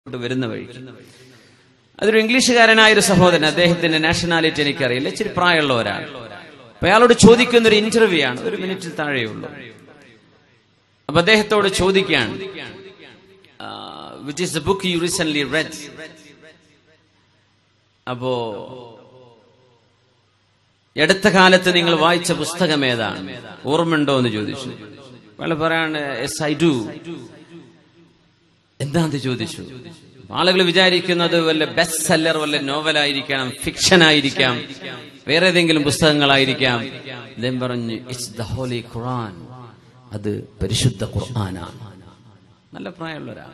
കൊണ്ട് വരുന്ന വഴി അതൊരു ഇംഗ്ലീഷുകാരനായ ഒരു സഹോദരൻ അദ്ദേഹത്തിന്റെ നാഷണാലിറ്റി എനിക്കറിയില്ല ഇച്ചിരി പ്രായമുള്ള ഒരാൾ അപ്പൊ അയാളോട് ചോദിക്കുന്ന ഒരു ഇന്റർവ്യൂ ആണ് ഒരു മിനിറ്റിൽ താഴെയുള്ളൂ അപ്പൊ അദ്ദേഹത്തോട് ചോദിക്കുകയാണ് which is the book you recent read അപ്പോ അടുത്ത കാലത്ത് നിങ്ങൾ വായിച്ച പുസ്തകം ഏതാണ് ഓർമ്മയുണ്ടോ എന്ന് ചോദിച്ചു അയാൾ പറയാണ് എസ് ഐ ഡു എന്താന്ന് ചോദിച്ചു ആളുകൾ വിചാരിക്കുന്നത് വല്ല ബെസ്റ്റ് സെല്ലർ വല്ല നോവലായിരിക്കണം ഫിക്ഷൻ ആയിരിക്കാം വേറെ ഏതെങ്കിലും പുസ്തകങ്ങളായിരിക്കാം അദ്ദേഹം പറഞ്ഞു ഇറ്റ്സ് ദ ഹോലി ഖുർആൻ അത് പരിശുദ്ധ ഖുർആനാണ് നല്ല പ്രായമുള്ള ഒരാൾ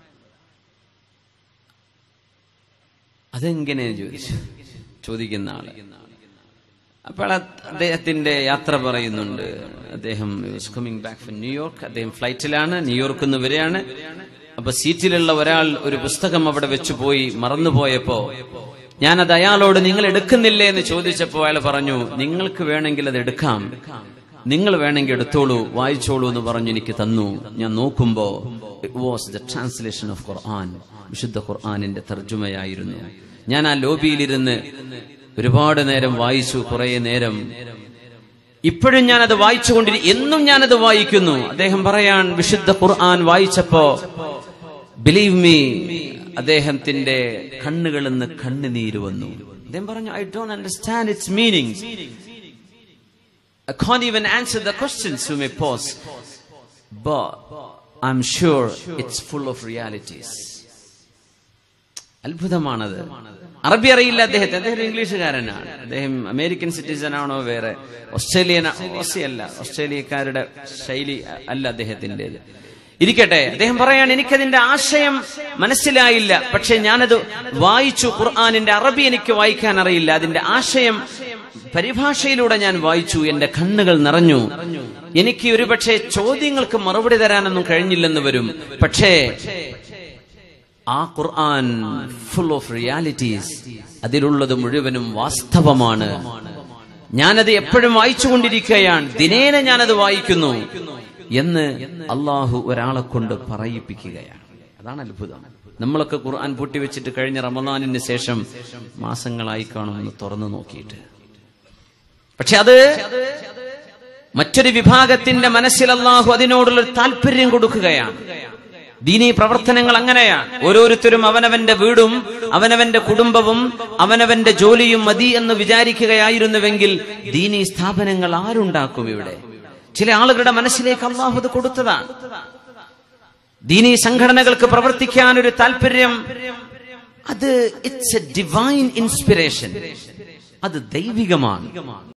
അതെങ്ങനെ ചോദിച്ചു ചോദിക്കുന്ന ആള് അപ്പോൾ അദ്ദേഹത്തിന്റെ യാത്ര പറയുന്നുണ്ട് അദ്ദേഹം കമ്മിങ് ബാക്ക് ഫ്രം ന്യൂയോർക്ക് അദ്ദേഹം ഫ്ലൈറ്റിലാണ് ന്യൂയോർക്കിൽ നിന്ന് വരികയാണ് അപ്പൊ സീറ്റിലുള്ള ഒരാൾ ഒരു പുസ്തകം അവിടെ വെച്ച് പോയി മറന്നുപോയപ്പോ ഞാനത് അയാളോട് നിങ്ങൾ എടുക്കുന്നില്ലേ എന്ന് ചോദിച്ചപ്പോ അയാൾ പറഞ്ഞു നിങ്ങൾക്ക് വേണമെങ്കിൽ അത് എടുക്കാം നിങ്ങൾ വേണമെങ്കിൽ എടുത്തോളൂ വായിച്ചോളൂ എന്ന് പറഞ്ഞു എനിക്ക് തന്നു ഞാൻ നോക്കുമ്പോ it was the translation of Quran വിശുദ്ധ ഖുർആാനിന്റെ തർജ്ജമയായിരുന്നു ഞാൻ ആ ലോബിയിലിരുന്ന് ഒരുപാട് നേരം വായിച്ചു കുറെ നേരം ഇപ്പോഴും ഞാനത് വായിച്ചുകൊണ്ടിരി എന്നും ഞാനത് വായിക്കുന്നു അദ്ദേഹം പറയാൻ വിശുദ്ധ ഖുർആൻ വായിച്ചപ്പോ ബിലീവ് മീ അദ്ദേഹത്തിന്റെ കണ്ണുകളിൽ നിന്ന് കണ്ണുനീര് വന്നു അദ്ദേഹം പറഞ്ഞു I don't understand its meaning I can't even answer the questions you may pose, but I'm sure it's full of realities. അത്ഭുതമാണത് അറബി അറിയില്ല അദ്ദേഹത്തെ അദ്ദേഹം ഇംഗ്ലീഷുകാരനാണ് അദ്ദേഹം അമേരിക്കൻ സിറ്റിസൺ ആണോ വേറെ ഓസ്ട്രേലിയൻ ഓസ്ട്രേലിയല്ല ഓസ്ട്രേലിയക്കാരുടെ ശൈലി അല്ല അദ്ദേഹത്തിൻ്റെത് ഇരിക്കട്ടെ അദ്ദേഹം പറയാണ് എനിക്കതിന്റെ ആശയം മനസ്സിലായില്ല പക്ഷെ ഞാനത് വായിച്ചു ഖുർആാനിന്റെ അറബി എനിക്ക് വായിക്കാൻ അറിയില്ല അതിന്റെ ആശയം പരിഭാഷയിലൂടെ ഞാൻ വായിച്ചു എന്റെ കണ്ണുകൾ നിറഞ്ഞു എനിക്ക് ഒരുപക്ഷെ ചോദ്യങ്ങൾക്ക് മറുപടി തരാനൊന്നും കഴിഞ്ഞില്ലെന്ന് വരും പക്ഷേ ആ ഖുർആൻ ഫുൾ ഓഫ് റിയാലിറ്റീസ് അതിലുള്ളത് മുഴുവനും വാസ്തവമാണ് ഞാനത് എപ്പോഴും വായിച്ചുകൊണ്ടിരിക്കുകയാണ് ദിനേന ഞാനത് വായിക്കുന്നു എന്ന് അള്ളാഹു ഒരാളെ കൊണ്ട് പറയിപ്പിക്കുകയാണ് അതാണ് അത്ഭുതം നമ്മളൊക്കെ ഖുർആൻ പൂട്ടിവെച്ചിട്ട് കഴിഞ്ഞ റമദാനിന് ശേഷം മാസങ്ങളായി കാണുമെന്ന് തുറന്നു നോക്കിയിട്ട് പക്ഷെ അത് മറ്റൊരു വിഭാഗത്തിന്റെ മനസ്സിൽ അള്ളാഹു അതിനോടുള്ള താല്പര്യം കൊടുക്കുകയാണ് ദീനീ പ്രവർത്തനങ്ങൾ അങ്ങനെയാണ് ഓരോരുത്തരും അവനവന്റെ വീടും അവനവന്റെ കുടുംബവും അവനവന്റെ ജോലിയും മതി എന്ന് വിചാരിക്കുകയായിരുന്നുവെങ്കിൽ ദീനീ സ്ഥാപനങ്ങൾ ആരുണ്ടാക്കും ഇവിടെ ചില ആളുകളുടെ മനസ്സിലേക്ക് അള്ളാഹു അത് കൊടുത്തതാണ് ദീനീ സംഘടനകൾക്ക് പ്രവർത്തിക്കാൻ ഒരു താല്പര്യം അത് ഇറ്റ്സ് എ ഡിവൈൻ ഇൻസ്പിറേഷൻ അത് ദൈവികമാണ്